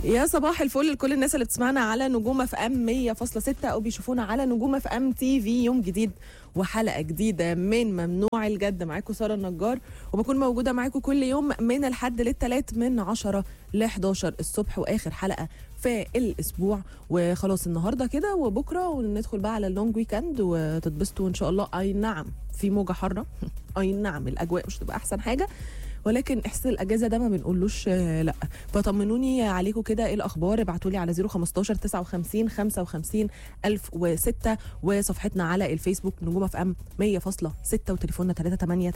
يا صباح الفل لكل الناس اللي بتسمعنا على نجوم اف ام 100.6 او بيشوفونا على نجوم اف ام تي في يوم جديد وحلقه جديده من ممنوع الجد معاكم ساره النجار وبكون موجوده معاكم كل يوم من الحد للثلاث من 10 ل 11 الصبح واخر حلقه في الاسبوع وخلاص النهارده كده وبكره وندخل بقى على اللونج ويكند وتتبسطوا ان شاء الله اي نعم في موجه حاره اي نعم الاجواء مش تبقى احسن حاجه ولكن احساس الاجازه ده ما بنقولوش آه، لا فطمنوني عليكم كده ايه الاخبار ابعتوا لي على 015 59 55 1006 وصفحتنا على الفيسبوك نجوم اف ام 100.6 وتليفوننا 38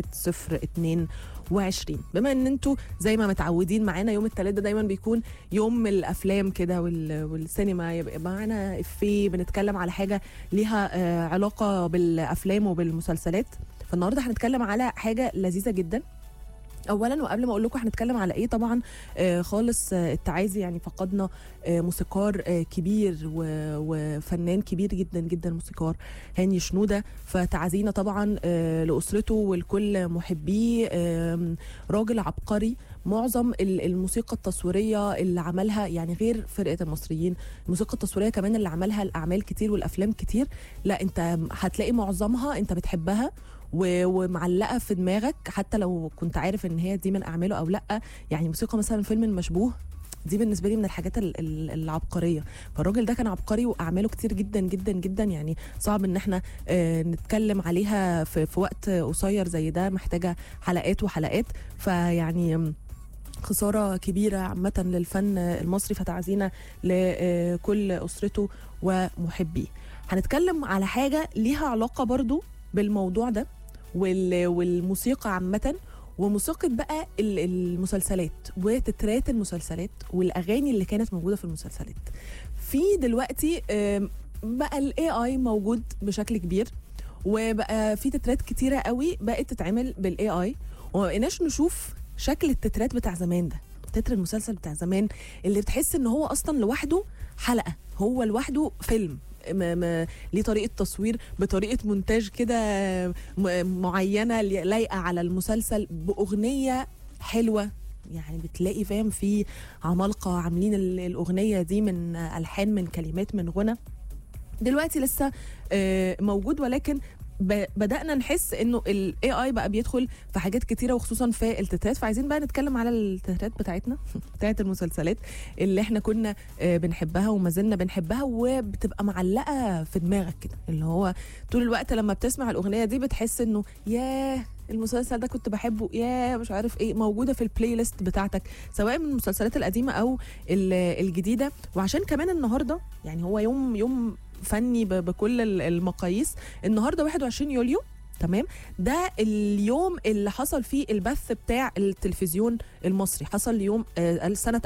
350 22 بما ان انتوا زي ما متعودين معانا يوم الثلاث ده دايما بيكون يوم الافلام كده وال- والسينما يبقى معانا افيه بنتكلم على حاجه ليها آه، علاقه بالافلام وبالمسلسلات فالنهارده هنتكلم على حاجه لذيذه جدا اولا وقبل ما اقول لكم هنتكلم على ايه طبعا آه خالص آه التعازي يعني فقدنا آه موسيقار آه كبير و- وفنان كبير جدا جدا موسيقار هاني شنوده فتعازينا طبعا آه لاسرته ولكل محبيه آه راجل عبقري معظم ال- الموسيقى التصويريه اللي عملها يعني غير فرقه المصريين الموسيقى التصويريه كمان اللي عملها الاعمال كتير والافلام كتير لا انت هتلاقي معظمها انت بتحبها و- ومعلقه في دماغك حتى لو كنت عارف ان هي دي من اعماله او لا يعني موسيقى مثلا فيلم المشبوه دي بالنسبه لي من الحاجات ال- ال- العبقريه فالراجل ده كان عبقري واعماله كتير جدا جدا جدا يعني صعب ان احنا آه، نتكلم عليها في, في وقت قصير زي ده محتاجه حلقات وحلقات فيعني آم، خسارة كبيرة عامة للفن المصري فتعزينا لكل أسرته ومحبيه هنتكلم على حاجة ليها علاقة برضو بالموضوع ده وال- والموسيقى عامة وموسيقى بقى ال- المسلسلات وتترات المسلسلات والأغاني اللي كانت موجودة في المسلسلات في دلوقتي آم، بقى الاي اي موجود بشكل كبير وبقى في تترات كتيرة قوي بقت تتعمل بالاي اي وما بقيناش نشوف شكل التترات بتاع زمان ده تتر المسلسل بتاع زمان اللي بتحس ان هو اصلا لوحده حلقه هو لوحده فيلم ما ما ليه طريقه تصوير بطريقه مونتاج كده م- معينه لي- لايقه على المسلسل باغنيه حلوه يعني بتلاقي فاهم في عمالقه عاملين ال- الاغنيه دي من الحان من كلمات من غنى دلوقتي لسه آه، موجود ولكن ب- بدأنا نحس انه الاي اي بقى بيدخل في حاجات كتيره وخصوصا في التترات فعايزين بقى نتكلم على التترات بتاعتنا بتاعت المسلسلات اللي احنا كنا آه، بنحبها وما زلنا بنحبها وبتبقى معلقه في دماغك كده اللي هو طول الوقت لما بتسمع الاغنيه دي بتحس انه ياه المسلسل ده كنت بحبه ياه مش عارف ايه موجوده في البلاي ليست بتاعتك سواء من المسلسلات القديمه او ال- الجديده وعشان كمان النهارده يعني هو يوم يوم فني ب- بكل ال- المقاييس النهارده 21 يوليو تمام ده اليوم اللي حصل فيه البث بتاع التلفزيون المصري حصل يوم آه، سنه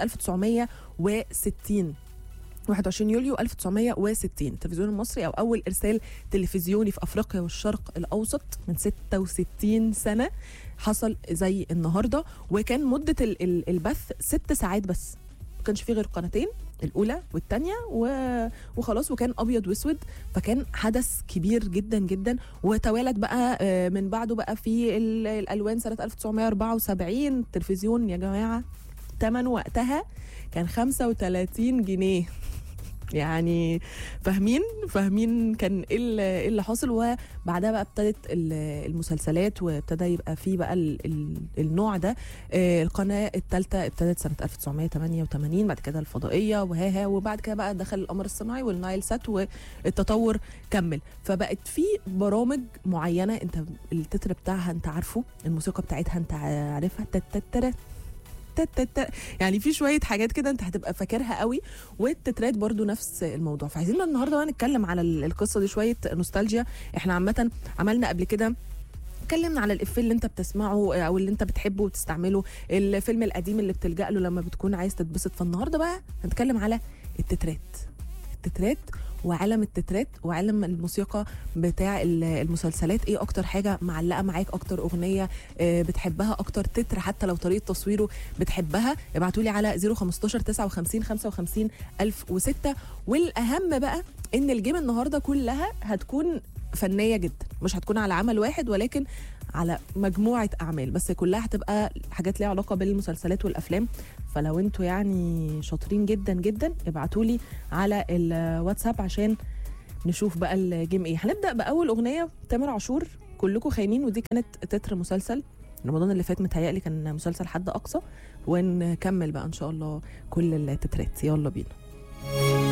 1960 21 يوليو 1960 التلفزيون المصري او اول ارسال تلفزيوني في افريقيا والشرق الاوسط من 66 سنه حصل زي النهارده وكان مده ال- ال- البث ست ساعات بس ما كانش فيه غير قناتين الاولى والثانيه و... وخلاص وكان ابيض واسود فكان حدث كبير جدا جدا وتوالت بقى آه، من بعده بقى في ال- الالوان سنه 1974 التلفزيون يا جماعه ثمن وقتها كان 35 جنيه يعني فاهمين فاهمين كان ايه اللي إيه اللي حاصل وبعدها بقى ابتدت ال- المسلسلات وابتدى يبقى في بقى ال ال النوع ده آه، القناه الثالثه ابتدت سنه 1988 بعد كده الفضائيه وها ها وبعد كده بقى دخل القمر الصناعي والنايل سات والتطور كمل فبقت في برامج معينه انت التتر بتاعها انت عارفه الموسيقى بتاعتها انت عارفها تتترت تتتر. يعني في شويه حاجات كده انت هتبقى فاكرها قوي والتترات برضو نفس الموضوع فعايزين النهارده بقى نتكلم على ال- القصه دي شويه نوستالجيا احنا عامه عملنا قبل كده اتكلمنا على الافيه اللي انت بتسمعه او اللي انت بتحبه وتستعمله الفيلم القديم اللي بتلجأ له لما بتكون عايز تتبسط فالنهارده بقى هنتكلم على التترات التترات وعالم التترات وعالم الموسيقى بتاع ال- المسلسلات ايه اكتر حاجه معلقه معاك اكتر اغنيه آه، بتحبها اكتر تتر حتى لو طريقه تصويره بتحبها ابعتوا لي على 015 59 55 1006 والاهم بقى ان الجيم النهارده كلها هتكون فنيه جدا مش هتكون على عمل واحد ولكن على مجموعه اعمال بس كلها هتبقى حاجات ليها علاقه بالمسلسلات والافلام فلو انتوا يعني شاطرين جدا جدا ابعتوا لي على الواتساب عشان نشوف بقى الجيم ايه هنبدا باول اغنيه تامر عاشور كلكم خاينين ودي كانت تتر مسلسل رمضان اللي فات متهيألي كان مسلسل حد اقصى ونكمل بقى ان شاء الله كل التترات يلا بينا